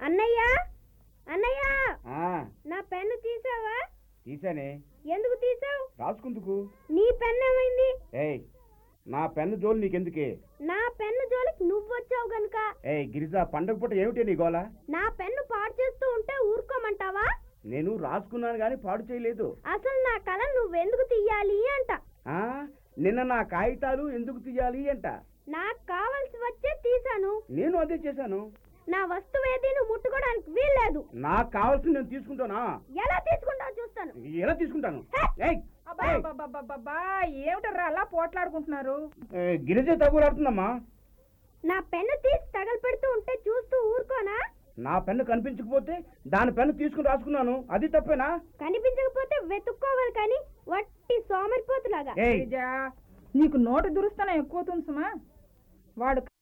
అన్నయ్య అన్నయ్య ఆ, నా పెన్ను తీసావా తీసానే ఎందుకు తీసావు రాసుకుందుకు నీ పెన్ను ఏమైంది ఏయ్ నా పెన్ను జోలు నీకెందుకే నా పెన్ను జోలికి నువ్వు వచ్చావు గనుక ఏయ్ గిరిజా పండగ పూట ఏమిటి నీ గోల నా పెన్ను పాడు చేస్తూ ఉంటే ఊరుకోమంటావా నేను రాసుకున్నాను కానీ పాడు చేయలేదు అసలు నా కళ నువ్వెందుకు తీయాలి అంట ఆ నిన్న నా కాగితాలు ఎందుకు తీయాలి అంట నాకు కావలసి వచ్చే తీసాను నేను అదే చేశాను నా వస్తువు ఏది నువ్వు ముట్టుకోవడానికి వీల్లేదు నాకు కావాల్సింది నేను తీసుకుంటానా ఎలా తీసుకుంటావు చూస్తాను ఎలా తీసుకుంటాను ఏయ్, అబ్బా ఏయ్, అబ్బా, అబ్బా, అబ్బా, అబ్బా, ఏమిటర్రా అలా పోట్లాడుకుంటున్నారు ఏ, గిరిజ తగులాడుతుందమ్మా నా పెన్ను తీసి తగలు పెడుతూ ఉంటే చూస్తూ ఊరుకోనా నా పెన్ను కనిపించకపోతే దాని పెన్ను తీసుకుని రాసుకున్నాను అది తప్పేనా కనిపించకపోతే వెతుక్కోవాలి కానీ వట్టి సోమరిపోతులాగా ఏయ్ గిరిజా, నీకు నోటు దురుస్తాన ఎక్కువ సుమా వాడు